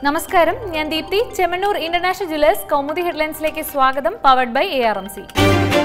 നമസ്കാരം ഞാൻ Deepthi Chemmanur international jewellers Kaumudi ഹെഡ്ലൈൻസിലേക്ക് സ്വാഗതം powered by A R M C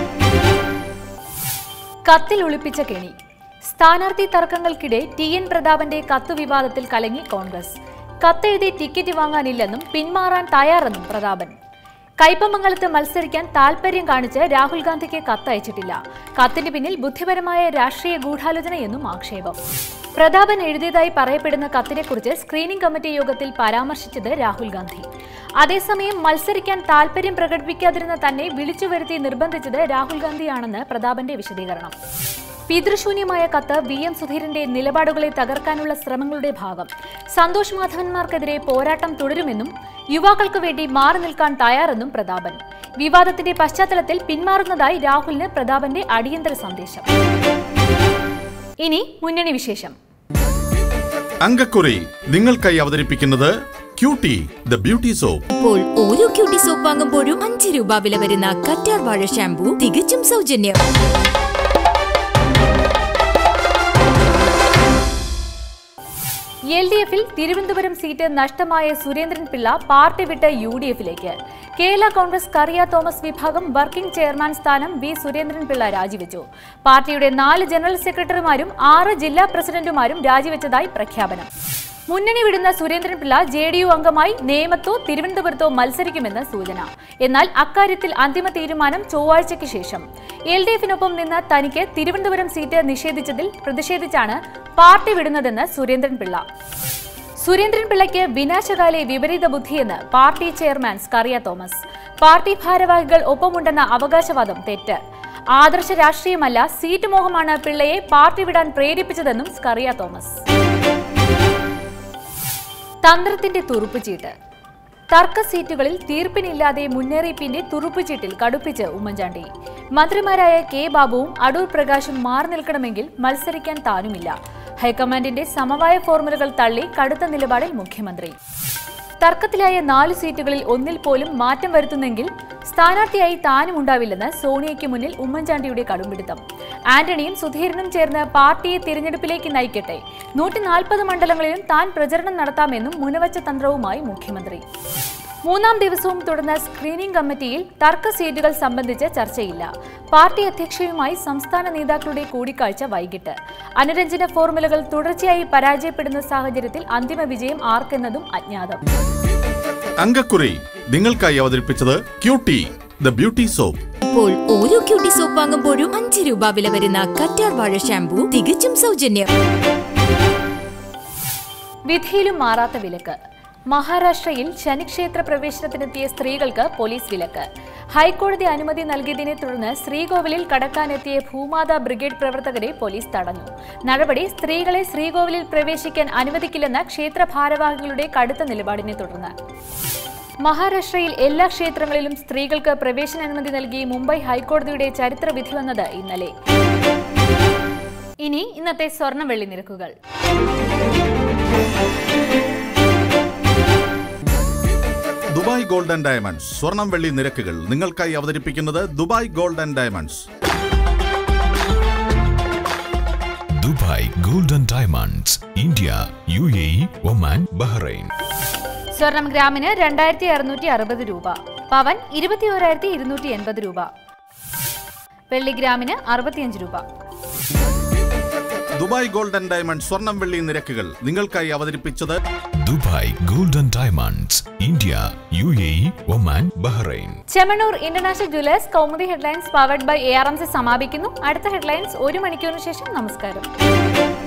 കത്തിൽ ഒളിപ്പിച്ച കെണി സ്ഥാനാർത്ഥി തർക്കങ്ങൾക്കിടെ ടി എൻ പ്രതാപന്റെ കത്ത് വിവാദത്തിൽ കലങ്ങി കോൺഗ്രസ് കത്തെഴുതി ടിക്കറ്റ് വാങ്ങാനില്ലെന്നും പിന്മാറാൻ തയ്യാറെന്നും പ്രതാപൻ കയ്പമംഗലത്ത് മത്സരിക്കാൻ താൽപര്യം കാണിച്ച് രാഹുൽ ഗാന്ധിക്ക് കത്തയച്ചിട്ടില്ല കത്തിന് പിന്നിൽ ബുദ്ധിപരമായ രാഷ്ട്രീയ ഗൂഢാലോചനയെന്നും ആക്ഷേപം പ്രതാപൻ എഴുതിയതായി പറയപ്പെടുന്ന കത്തിനെക്കുറിച്ച് സ്ക്രീനിംഗ് കമ്മിറ്റി യോഗത്തിൽ പരാമർശിച്ചത് രാഹുൽ ഗാന്ധി അതേസമയം മത്സരിക്കാൻ താൽപര്യം പ്രകടിപ്പിക്കാതിരുന്ന തന്നെ വിളിച്ചു വരുത്തി നിർബന്ധിച്ചത് രാഹുൽ ഗാന്ധിയാണെന്ന് പ്രതാപന്റെ വിശദീകരണം പിതൃശൂന്യമായ കത്ത് വി എം സുധീരന്റെ നിലപാടുകളെ തകർക്കാനുള്ള ശ്രമങ്ങളുടെ ഭാഗം സന്തോഷ് മാധവന്മാർക്കെതിരെ പോരാട്ടം തുടരുമെന്നും യുവാക്കൾക്ക് വേണ്ടി മാറി നിൽക്കാൻ തയ്യാറെന്നും പ്രതാപൻ വിവാദത്തിന്റെ പശ്ചാത്തലത്തിൽ പിന്മാറുന്നതായി രാഹുലിന് പ്രതാപന്റെ അടിയന്തര സന്ദേശം ഇനി മുന്നണി വിശേഷം അങ്കക്കുറി നിങ്ങൾക്കായി അവതരിപ്പിക്കുന്നത് ക്യൂട്ടി ദ ബ്യൂട്ടി സോപ്പ് ഇപ്പോൾ ഓരോ ക്യൂട്ടി സോപ്പ് വാങ്ങുമ്പോഴും അഞ്ച് രൂപ വില വരുന്ന കറ്റാർ വാഴ ഷാംപൂ തികച്ചും സൗജന്യം എൽ ഡി എഫിൽ തിരുവനന്തപുരം സീറ്റ് നഷ്ടമായ സുരേന്ദ്രൻ പിള്ള പാർട്ടി വിട്ട് യു ഡി എഫിലേക്ക് കേരള കോൺഗ്രസ് കറിയ തോമസ് വിഭാഗം വർക്കിംഗ് ചെയർമാൻ സ്ഥാനം വി സുരേന്ദ്രൻ പിള്ള രാജിവെച്ചു പാർട്ടിയുടെ നാല് ജനറൽ സെക്രട്ടറിമാരും ആറ് ജില്ലാ പ്രസിഡന്റുമാരും രാജിവെച്ചതായി പ്രഖ്യാപനം മുന്നണി വിടുന്ന സുരേന്ദ്രൻപിള്ള ജെ ഡി യു അംഗമായി നേമത്തോ തിരുവനന്തപുരത്തോ മത്സരിക്കുമെന്ന് സൂചന എന്നാൽ അക്കാര്യത്തിൽ അന്തിമ തീരുമാനം ചൊവ്വാഴ്ചയ്ക്ക് ശേഷം എൽ ഡി എഫിനൊപ്പം നിന്ന് തനിക്ക് തിരുവനന്തപുരം സീറ്റ് നിഷേധിച്ചതിൽ പ്രതിഷേധിച്ചാണ് പാർട്ടി വിടുന്നതെന്ന് സുരേന്ദ്രൻപിള്ള സുരേന്ദ്രൻപിള്ളയ്ക്ക് വിനാശകാലെ വിപരീത ബുദ്ധിയെന്ന് party chairman Scaria Thomas party ഭാരവാഹികൾ ഒപ്പമുണ്ടെന്ന അവകാശവാദം തെറ്റ് ആദർശ രാഷ്ട്രീയമല്ല സീറ്റ് മോഹമാണ് പിള്ളയെ പാർട്ടി വിടാൻ പ്രേരിപ്പിച്ചതെന്നും സ്കറിയ തോമസ് തന്ത്രത്തിന്റെ തുറുപ്പുചീട്ട് തർക്ക സീറ്റുകളിൽ തീർപ്പിനില്ലാതെ മുന്നറിയിപ്പിന്റെ തുറുപ്പുചീട്ടിൽ കടുപ്പിച്ച് ഉമ്മൻചാണ്ടി മന്ത്രിമാരായ കെ ബാബുവും അടൂർ പ്രകാശും മാറി നിൽക്കണമെങ്കിൽ മത്സരിക്കാൻ താനുമില്ല ഹൈക്കമാൻഡിന്റെ സമവായ ഫോർമുലകൾ തള്ളി കടുത്ത നിലപാടിൽ മുഖ്യമന്ത്രി തർക്കത്തിലായ നാല് സീറ്റുകളിൽ ഒന്നിൽ പോലും മാറ്റം വരുത്തുന്നെങ്കിൽ സ്ഥാനാർത്ഥിയായി താനും ഉണ്ടാവില്ലെന്ന് സോണിയയ്ക്ക് മുന്നിൽ ഉമ്മൻചാണ്ടിയുടെ കടുംപിടുത്തം ആന്റണിയും സുധീരനും ചേർന്ന് പാർട്ടിയെ തിരഞ്ഞെടുപ്പിലേക്ക് നയിക്കട്ടെ നൂറ്റി നാൽപ്പത് മണ്ഡലങ്ങളിലും താൻ പ്രചരണം നടത്താമെന്നും മുനവച്ച തന്ത്രവുമായി മുഖ്യമന്ത്രി മൂന്നാം ദിവസവും തുടർന്ന സ്ക്രീനിംഗ് കമ്മിറ്റിയിൽ തർക്ക സീറ്റുകൾ സംബന്ധിച്ച് ചർച്ചയില്ല പാർട്ടി അധ്യക്ഷയുമായി സംസ്ഥാന നേതാക്കളുടെ കൂടിക്കാഴ്ച വൈകിട്ട് അനുരഞ്ജന ഫോർമുലകൾ തുടർച്ചയായി പരാജയപ്പെടുന്ന സാഹചര്യത്തിൽ അന്തിമ വിജയം ആർക്കെന്നതും അജ്ഞാതം അങ്കക്കുറി നിങ്ങൾക്കായി അവതരിപ്പിച്ചത് ക്യൂട്ടി ദ ബ്യൂട്ടി സോപ്പ് ഇപ്പോൾ ഓരോ ക്യൂട്ടി സോപ്പ് വാങ്ങുമ്പോഴും അഞ്ച് രൂപ വില വരുന്ന കറ്റാർ വാഴ ഷാംപൂ തികച്ചും സൗജന്യം വിധിയിലും മാറാത്ത വിലക്ക് മഹാരാഷ്ട്രയിൽ ശനിക്ഷേത്ര പ്രവേശനത്തിനെത്തിയ സ്ത്രീകൾക്ക് പോലീസ് വിലക്ക് ഹൈക്കോടതി അനുമതി നൽകിയതിനെ തുടർന്ന് ശ്രീകോവിലിൽ കടക്കാനെത്തിയ ഭൂമാത ബ്രിഗേഡ് പ്രവർത്തകരെ പോലീസ് തടഞ്ഞു നടപടി സ്ത്രീകളെ ശ്രീകോവിലിൽ പ്രവേശിക്കാൻ അനുവദിക്കില്ലെന്ന ക്ഷേത്ര ഭാരവാഹികളുടെ കടുത്ത നിലപാടിനെ തുടർന്ന് മഹാരാഷ്ട്രയിൽ എല്ലാ ക്ഷേത്രങ്ങളിലും സ്ത്രീകൾക്ക് പ്രവേശനാനുമതി നൽകി മുംബൈ ഹൈക്കോടതിയുടെ ചരിത്ര വിധി വന്നത് ഇന്നലെ ഇനി ഇന്നത്തെ സ്വർണ്ണ വെള്ളി നിരക്കുകൾ ദുബായ് ഗോൾഡ് ആൻഡ് ഡയമണ്ട്സ് സ്വർണം വെള്ളി നിരക്കുകൾ നിങ്ങൾക്കായി അവതരിപ്പിക്കുന്നത് Dubai gold and diamonds Dubai golden diamonds India U A E Oman Bahrain സ്വർണം ഗ്രാമിന് രണ്ടായിരത്തി അറുന്നൂറ്റി അറുപത് രൂപ പവൻ ഇരുപത്തി ഓരായിരത്തി ഇരുന്നൂറ്റി എൺപത് രൂപ വെള്ളി ഗ്രാമിന് അറുപത്തിയഞ്ച് രൂപ ദുബായ് ഗോൾഡ് ആൻഡ് ഡയമണ്ട്സ് സ്വർണം വെള്ളി നിരക്കുകൾ നിങ്ങൾക്കായി അവതരിപ്പിച്ചത് Dubai golden diamonds India U A E Oman Bahrain Chemmanur international jewellers Kaumudi headlines powered by A R M C സമാപിക്കുന്നു അടുത്ത ഹെഡ്ലൈൻസ് ഒരു മണിക്കൂറിന് ശേഷം നമസ്കാരം